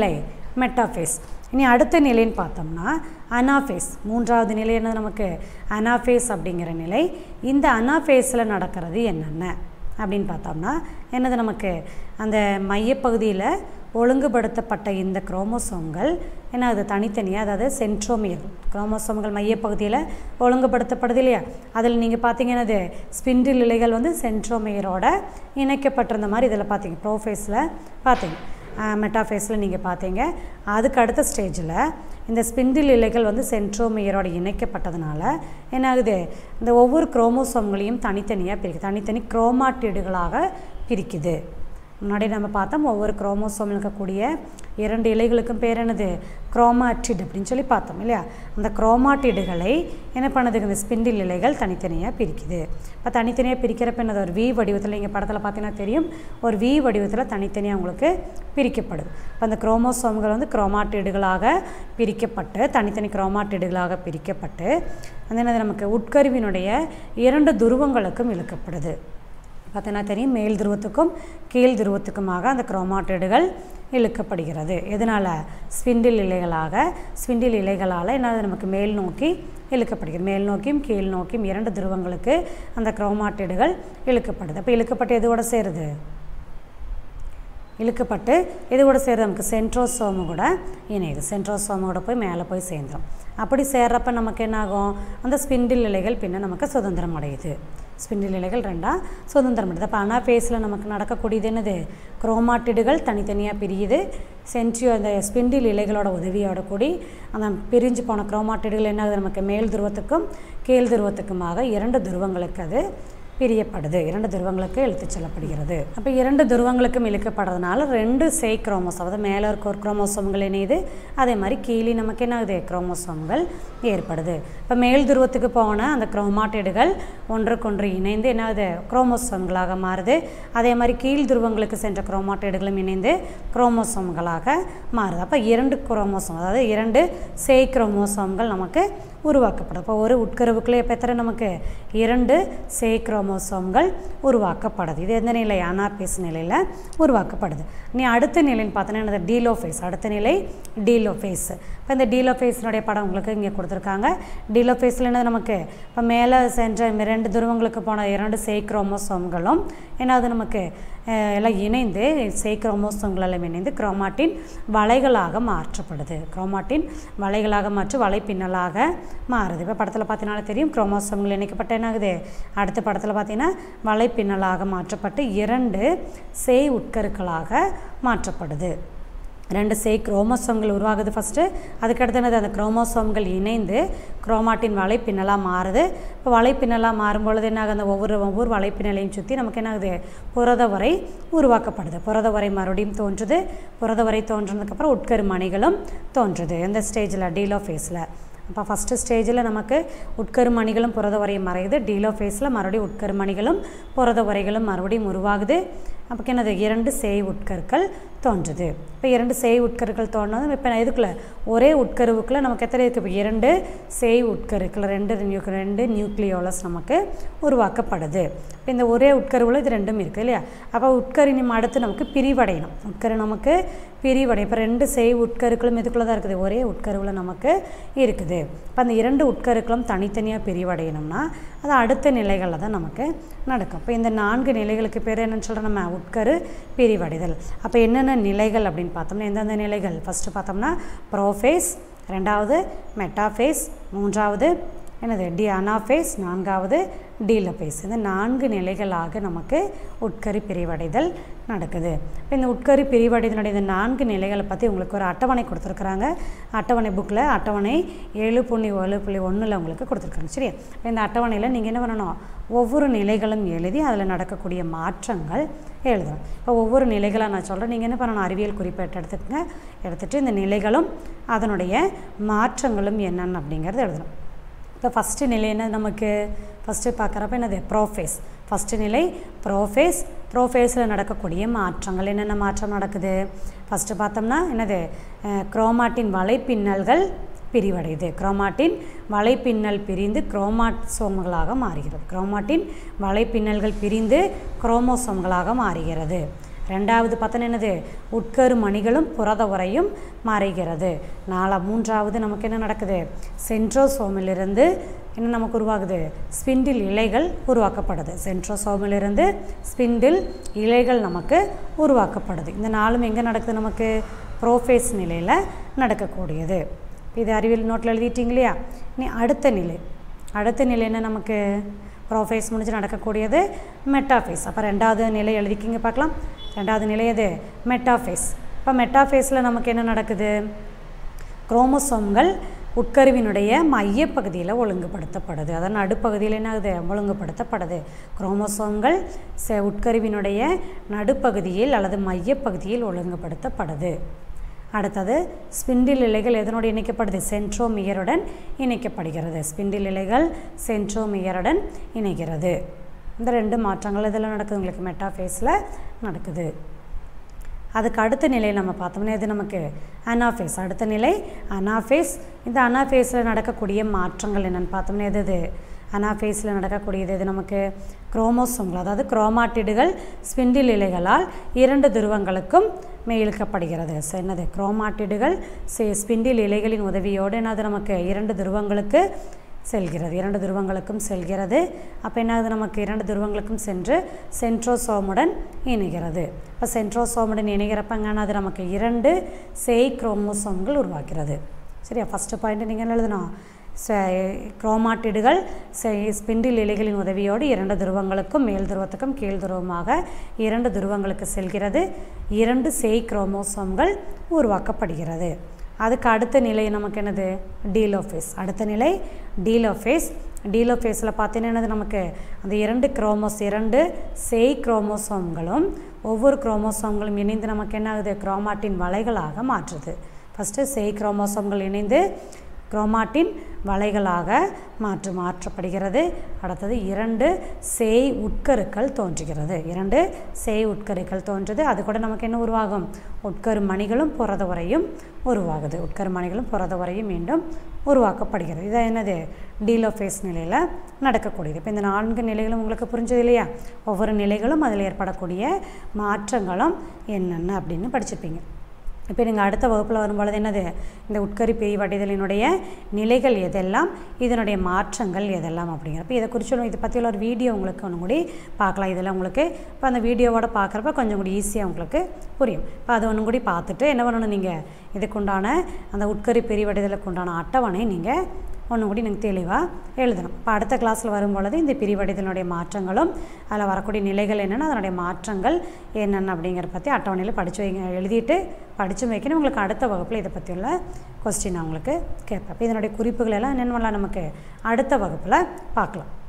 மெட்டாஃபேஸ் இனி அடுத்த நிலைன்னு பார்த்தோம்னா அனாஃபேஸ் மூன்றாவது நிலை என்ன நமக்கு அனாஃபேஸ் அப்படிங்கிற நிலை இந்த அனாஃபேஸில் நடக்கிறது என்னென்ன அப்படின்னு பார்த்தோம்னா என்னது நமக்கு அந்த மையப்பகுதியில் ஒழுங்குபடுத்தப்பட்ட இந்த குரோமோசோம்கள் என்ன அது தனித்தனியாக அதாவது சென்ட்ரோமியர் குரோமோசோம்கள் மையப்பகுதியில் ஒழுங்குபடுத்தப்படுது இல்லையா அதில் நீங்கள் பார்த்தீங்கன்னா அது ஸ்பிண்டில் இலைகள் வந்து சென்ட்ரோமியரோட இணைக்கப்பட்டிருந்த மாதிரி இதில் பார்த்தீங்க ப்ரோஃபேஸில் பார்த்தீங்க மெட்டாஃபேஸில் நீங்கள் பார்த்தீங்க அதுக்கு அடுத்த ஸ்டேஜில் இந்த ஸ்பிண்டில் இலைகள் வந்து சென்ட்ரோமியரோட இணைக்கப்பட்டதுனால என்ன ஆகுது இந்த ஒவ்வொரு குரோமோசோம்களையும் தனித்தனியாக பிரிக்குது தனித்தனி குரோமாட்டிடுகளாக பிரிக்குது முன்னாடி நம்ம பார்த்தோம் ஒவ்வொரு குரோமோசோமில் இருக்கக்கூடிய இரண்டு இலைகளுக்கும் பேர் என்னது குரோமாட்டிட் அப்படின்னு சொல்லி பார்த்தோம் இல்லையா அந்த குரோமாட்டிடுகளை என்ன பண்ணுதுங்க இந்த ஸ்பிண்டில் இலைகள் தனித்தனியாக பிரிக்குது இப்போ தனித்தனியாக பிரிக்கிறப்ப என்னது ஒரு வி வடிவத்தில் இங்கே படத்தில் பார்த்தீங்கன்னா தெரியும் ஒரு வி வடிவத்தில் தனித்தனியாக உங்களுக்கு பிரிக்கப்படுது இப்போ அந்த குரோமோசோம்கள் வந்து குரோமாட்டிடுகளாக பிரிக்கப்பட்டு தனித்தனி குரோமாட்டிடுகளாக பிரிக்கப்பட்டு அந்த என்னது நமக்கு உட்கருவினுடைய இரண்டு துருவங்களுக்கும் இழுக்கப்படுது பார்த்தீங்கன்னா தெரியும் மேல் துருவத்துக்கும் கீழ் துருவத்துக்குமாக அந்த குரோமாட்டிடுகள் இழுக்கப்படுகிறது எதனால் ஸ்பிண்டில் இலைகளாக ஸ்பிண்டில் இலைகளால் என்ன நமக்கு மேல் நோக்கி இழுக்கப்படுகிறது மேல் நோக்கியும் கீழ் நோக்கியும் இரண்டு துருவங்களுக்கு அந்த குரோமாட்டிடுகள் இழுக்கப்படுது அப்போ இழுக்கப்பட்டு எதுவோட சேருது இழுக்கப்பட்டு இது கூட சேர்ந்து நமக்கு சென்ட்ரோசோமு கூட இணையுது சென்ட்ரோசோமு கூட போய் மேலே போய் சேர்ந்துடும் அப்படி சேர்றப்ப நமக்கு என்ன ஆகும் அந்த ஸ்பிண்டில் இலைகள் பின்ன நமக்கு சுதந்திரம் அடையுது ஸ்பிண்டில் இலைகள் ரெண்டாக சுதந்திரம் அடையுது அப்போ அனாஃபேஸில் நமக்கு நடக்கக்கூடியது என்னது குரோமாட்டிடுகள் தனித்தனியாக பிரியுது சென்ட்ரியோ அந்த ஸ்பிண்டில் இலைகளோட உதவியோட கூடி அந்த பிரிஞ்சு போன குரோமாட்டிடுகள் என்ன ஆகுது நமக்கு மேல் துருவத்துக்கும் கீழ் துருவத்துக்குமாக இரண்டு துருவங்களுக்கு அது பிரியப்படுது இரண்டு துருவங்களுக்கு இழுத்துச் செல்லப்படுகிறது அப்போ இரண்டு துருவங்களுக்கும் இழுக்கப்படுறதுனால ரெண்டு சேய் குரோமோசோம் அதாவது மேலே இருக்க ஒரு குரோமோசோம்கள் இணையுது அதே மாதிரி கீழே நமக்கு என்ன ஆகுது குரோமோசோம்கள் ஏற்படுது இப்போ மேல் துருவத்துக்கு போன அந்த குரோமாட்டிடுகள் ஒன்றுக்கொன்று இணைந்து என்ன ஆகுது குரோமோசோம்களாக மாறுது அதே மாதிரி கீழ் துருவங்களுக்கு சென்ற குரோமாட்டிடுகளும் இணைந்து குரோமோசோம்களாக மாறுது அப்போ இரண்டு குரோமோசோம் அதாவது இரண்டு சேய் குரோமோசோம்கள் நமக்கு உருவாக்கப்படுது இப்போ ஒரு உட்கருவுக்குள்ளே இப்போ எத்தனை நமக்கு இரண்டு சேய் குரோமோசோம்கள் உருவாக்கப்படுது இது எந்த நிலை அனாபேஸ் நிலையில் உருவாக்கப்படுது நீ அடுத்த நிலைன்னு பார்த்தோன்னா என்னது டீலோஃபேஸ் அடுத்த நிலை டீலோஃபேஸ் இப்போ இந்த டீலோஃபேஸினுடைய படம் உங்களுக்கு இங்கே கொடுத்துருக்காங்க டீலோஃபேஸில் என்னது நமக்கு இப்போ மேலே சென்ற இரண்டு துருவங்களுக்கு போன இரண்டு சேய் குரோமோசோம்களும் என்னது நமக்கு அஹ், எல்லாம் இணைந்து சேய் குரோமோசோம்கள் எல்லாம் இணைந்து குரோமாட்டின் வலைகளாக மாற்றப்படுது குரோமாட்டின் வலைகளாக மாற்றி வலை பின்னலாக மாறுது இப்போ படத்தில் பார்த்தீங்கன்னா தெரியும் குரோமோசோம்கள் இணைக்கப்பட்ட என்ன ஆகுது அடுத்த படத்தில் பார்த்தீங்கன்னா வலை பின்னலாக மாற்றப்பட்டு இரண்டு சேய் உட்கருக்களாக மாற்றப்படுது ரெண்டு சேய் குரோமோசோம்கள் உருவாகுது ஃபஸ்ட்டு அதுக்கடுத்து என்னது அந்த குரோமோசோம்கள் இணைந்து குரோமாட்டின் வலைப்பின்னலாக மாறுது இப்போ வலைப்பின்னலாக மாறும்பொழுது என்ன ஆகுது அந்த ஒவ்வொரு ஒவ்வொரு வலைப்பின்னலையும் சுற்றி நமக்கு என்ன ஆகுது புரத வரை உருவாக்கப்படுது புரத வரை மறுபடியும் தோன்றுது புரத வரை தோன்றினதுக்கப்புறம் உட்கரு மணிகளும் தோன்றுது எந்த ஸ்டேஜில் டீலோ ஃபேஸில் அப்போ ஃபஸ்ட்டு ஸ்டேஜில் நமக்கு உட்கருமணிகளும் புரத வரையும் மறையுது டீலோ ஃபேஸில் மறுபடியும் உட்கருமணிகளும் புரத வரைகளும் மறுபடியும் உருவாகுது அப்போ என்னது இரண்டு சேய் உட்கருக்கள் தோன்றுது இப்போ இரண்டு சேய் உட்கருக்கள் தோணுனது இப்போ இதுக்குள்ள ஒரே உட்கருவுக்குள்ள நமக்கு எத்தனை இருக்குது இப்போ இரண்டு சேய் உட்கருக்கள் ரெண்டு நியூ ரெண்டு நியூக்ளியோலஸ் நமக்கு உருவாக்கப்படுது இப்போ இந்த ஒரே உட்கருவில் இது ரெண்டும் இருக்குது இல்லையா அப்போ உட்கரு நம்ம அடுத்து நமக்கு பிரிவடையணும் உட்கரு நமக்கு பிரிவடை இப்போ ரெண்டு சேய் உட்கருக்களும் இதுக்குள்ளே தான் இருக்குது ஒரே உட்கருவில் நமக்கு இருக்குது இப்போ அந்த இரண்டு உட்கருக்களும் தனித்தனியாக பிரிவடையணும்னா அது அடுத்த நிலைகளில் தான் நமக்கு நடக்கும் இப்போ இந்த நான்கு நிலைகளுக்கு பேர் என்னன்னு சொல்கிறோம் நம்ம உட்கரு பிரிவடைதல் அப்போ என்னென்ன நிலைகள் அப்படின்னு பார்த்தோம்னா எந்தெந்த நிலைகள் ஃபஸ்ட்டு பார்த்தோம்னா ப்ரோஃபேஸ் ரெண்டாவது மெட்டாஃபேஸ் மூன்றாவது என்னது டி அனாஃபேஸ் நான்காவது டீலபேஸ் இந்த நான்கு நிலைகளாக நமக்கு உட்கரு பிரிவடைதல் நடக்குது இப்போ இந்த உட்கரு பிரிவடைதலுடைய இந்த நான்கு நிலைகளை பற்றி உங்களுக்கு ஒரு அட்டவணை கொடுத்துருக்குறாங்க அட்டவணை புக்கில் அட்டவணை ஏழு புள்ளி ஏழு புள்ளி ஒன்றில் உங்களுக்கு கொடுத்துருக்காங்க சரியா இப்போ இந்த அட்டவணையில் நீங்கள் என்ன பண்ணணும் ஒவ்வொரு நிலைகளும் எழுதி அதில் நடக்கக்கூடிய மாற்றங்கள் எழுதணும் இப்போ ஒவ்வொரு நிலைகளாக நான் சொல்கிறேன் நீங்கள் என்ன பண்ணணும் அறிவியல் குறிப்பேட்டை எடுத்துக்கங்க எடுத்துகிட்டு இந்த நிலைகளும் அதனுடைய மாற்றங்களும் என்னென்னு அப்படிங்கிறத எழுதணும் இப்போ ஃபஸ்ட்டு நிலை என்ன நமக்கு ஃபஸ்ட்டு பார்க்குறப்ப என்னது ப்ரோஃபேஸ் ஃபஸ்ட்டு நிலை ப்ரோஃபேஸ் ப்ரோஃபேஸில் நடக்கக்கூடிய மாற்றங்கள் என்னென்ன மாற்றம் நடக்குது ஃபஸ்ட்டு பார்த்தோம்னா என்னது குரோமாட்டின் வலைப்பின்னல்கள் பிரிவடையுது குரோமாட்டின் வலைப்பின்னல் பிரிந்து குரோமாட்சோம்களாக மாறுகிறது குரோமாட்டின் வலைப்பின்னல்கள் பிரிந்து குரோமோசோம்களாக மாறுகிறது ரெண்டாவது பார்த்தோன்னா என்னது உட்கரு மணிகளும் புரத உரையும் மறைகிறது நாலா மூன்றாவது நமக்கு என்ன நடக்குது சென்ட்ரோசோமிலிருந்து என்ன நமக்கு உருவாகுது ஸ்பிண்டில் இலைகள் உருவாக்கப்படுது சென்ட்ரோசோமிலிருந்து ஸ்பிண்டில் இலைகள் நமக்கு உருவாக்கப்படுது இந்த நாளும் எங்கே நடக்குது நமக்கு ப்ரோஃபேஸ் நிலையில் நடக்கக்கூடியது இது அறிவியல் நோட்டில் எழுதிட்டீங்க இல்லையா இனி அடுத்த நிலை அடுத்த நிலை என்ன நமக்கு ப்ரோஃபேஸ் முடிஞ்சு நடக்கக்கூடியது மெட்டாஃபேஸ் அப்போ ரெண்டாவது நிலை எழுதிக்கிங்க பார்க்கலாம் ரெண்டாவது நிலை எது மெட்டாஃபேஸ் இப்போ மெட்டாஃபேஸில் நமக்கு என்ன நடக்குது குரோமோசோம்கள் உட்கருவினுடைய மையப்பகுதியில் ஒழுங்குபடுத்தப்படுது அதான் நடுப்பகுதியில் என்ன ஆகுது ஒழுங்குபடுத்தப்படுது குரோமோசோம்கள் செ உட்கருவினுடைய நடுப்பகுதியில் அல்லது மையப்பகுதியில் ஒழுங்குபடுத்தப்படுது அடுத்தது ஸ்பிண்டில் இலைகள் எதனோடு இணைக்கப்படுது சென்ட்ரோமியருடன் இணைக்கப்படுகிறது ஸ்பிண்டில் இலைகள் சென்ட்ரோமியருடன் இணைகிறது இந்த ரெண்டு மாற்றங்கள் இதெல்லாம் நடக்குது உங்களுக்கு மெட்டாஃபேஸில் நடக்குது அதுக்கு அடுத்த நிலை நம்ம பார்த்தோம்னா இது நமக்கு அனாஃபேஸ் அடுத்த நிலை அனாஃபேஸ் இந்த அனாஃபேஸில் நடக்கக்கூடிய மாற்றங்கள் என்னென்னு பார்த்தோம்னா எது இது அனாஃபேஸில் நடக்கக்கூடியது இது நமக்கு குரோமோசோம்கள் அதாவது குரோமாட்டிடுகள் ஸ்பிண்டில் இலைகளால் இரண்டு துருவங்களுக்கும் மேயிழுக்கப்படுகிறது ஸோ என்னது குரோமாட்டிடுகள் ஸ்பிண்டில் இலைகளின் உதவியோடு என்னது நமக்கு இரண்டு துருவங்களுக்கு செல்கிறது இரண்டு துருவங்களுக்கும் செல்கிறது அப்போ என்னாகுது நமக்கு இரண்டு துருவங்களுக்கும் சென்று சென்ட்ரோசோமுடன் இணைகிறது இப்போ சென்ட்ரோசோமுடன் இணைகிறப்ப அது நமக்கு இரண்டு சேய் குரோமோசோம்கள் உருவாக்கிறது சரியா ஃபஸ்ட்டு பாயிண்ட் நீங்கள் என்ன எழுதணும் குரோமாட்டிடுகள் ஸ்பிண்டில் இலைகளின் உதவியோடு இரண்டு துருவங்களுக்கும் மேல் துருவத்துக்கும் கீழ் துருவமாக இரண்டு துருவங்களுக்கு செல்கிறது இரண்டு சேய் குரோமோசோம்கள் உருவாக்கப்படுகிறது அதுக்கு அடுத்த நிலை நமக்கு என்னது டீலோஃபேஸ் அடுத்த நிலை டீலோஃபேஸ் டீலோஃபேஸில் பார்த்தீங்கன்னா என்னது நமக்கு அந்த இரண்டு குரோமோஸ் இரண்டு சேய் குரோமோசோம்களும் ஒவ்வொரு குரோமோசோம்களும் இணைந்து நமக்கு என்ன ஆகுது குரோமாட்டின் வலைகளாக மாற்றுது ஃபஸ்ட்டு சேய் குரோமோசோம்கள் இணைந்து குரோமாட்டின் வலைகளாக மாற்று மாற்றப்படுகிறது அடுத்தது இரண்டு சேய் உட்கருக்கள் தோன்றுகிறது இரண்டு சேய் உட்கருக்கள் தோன்றுது அது கூட நமக்கு என்ன உருவாகும் உட்கரு மணிகளும் புரத உரையும் உருவாகுது உட்கரு மணிகளும் புரத உரையும் மீண்டும் உருவாக்கப்படுகிறது இது என்னது டீலோஃபேஸ் நிலையில் நடக்கக்கூடியது இப்போ இந்த நான்கு நிலைகளும் உங்களுக்கு புரிஞ்சது இல்லையா ஒவ்வொரு நிலைகளும் அதில் ஏற்படக்கூடிய மாற்றங்களும் என்னென்ன அப்படின்னு படிச்சிருப்பீங்க இப்போ நீங்கள் அடுத்த வகுப்பில் வரும்பொழுது என்னது இந்த உட்கரி பிரிவடைதலினுடைய நிலைகள் எதெல்லாம் இதனுடைய மாற்றங்கள் எதெல்லாம் அப்படிங்கிறப்ப இதை குறித்து இதை பற்றியுள்ள ஒரு வீடியோ உங்களுக்கு ஒன்று கூடி பார்க்கலாம் இதெல்லாம் உங்களுக்கு இப்போ அந்த வீடியோவோட பார்க்குறப்ப கொஞ்சம் கூட ஈஸியாக உங்களுக்கு புரியும் இப்போ அது ஒன்று கூடி பார்த்துட்டு என்ன பண்ணணும் நீங்கள் இதுக்குண்டான அந்த உட்கரி பிரிவடைதலுக்கு உண்டான அட்டவணை நீங்கள் ஒன்று கூடி நீங்கள் தெளிவாக எழுதணும் இப்போ அடுத்த கிளாஸில் வரும்பொழுது இந்த பிரிவடைதலுடைய மாற்றங்களும் அதில் வரக்கூடிய நிலைகள் என்னென்ன அதனுடைய மாற்றங்கள் என்னென்ன அப்படிங்கிறத பற்றி அட்டவணையில் படித்து வைங்க எழுதிட்டு படித்து வைக்கணும் உங்களுக்கு அடுத்த வகுப்பில் இதை பற்றியுள்ள கொஸ்டின் நான் உங்களுக்கு கேட்பேன் இப்போ இதனுடைய குறிப்புகள் எல்லாம் என்னென்னலாம் நமக்கு அடுத்த வகுப்பில் பார்க்கலாம்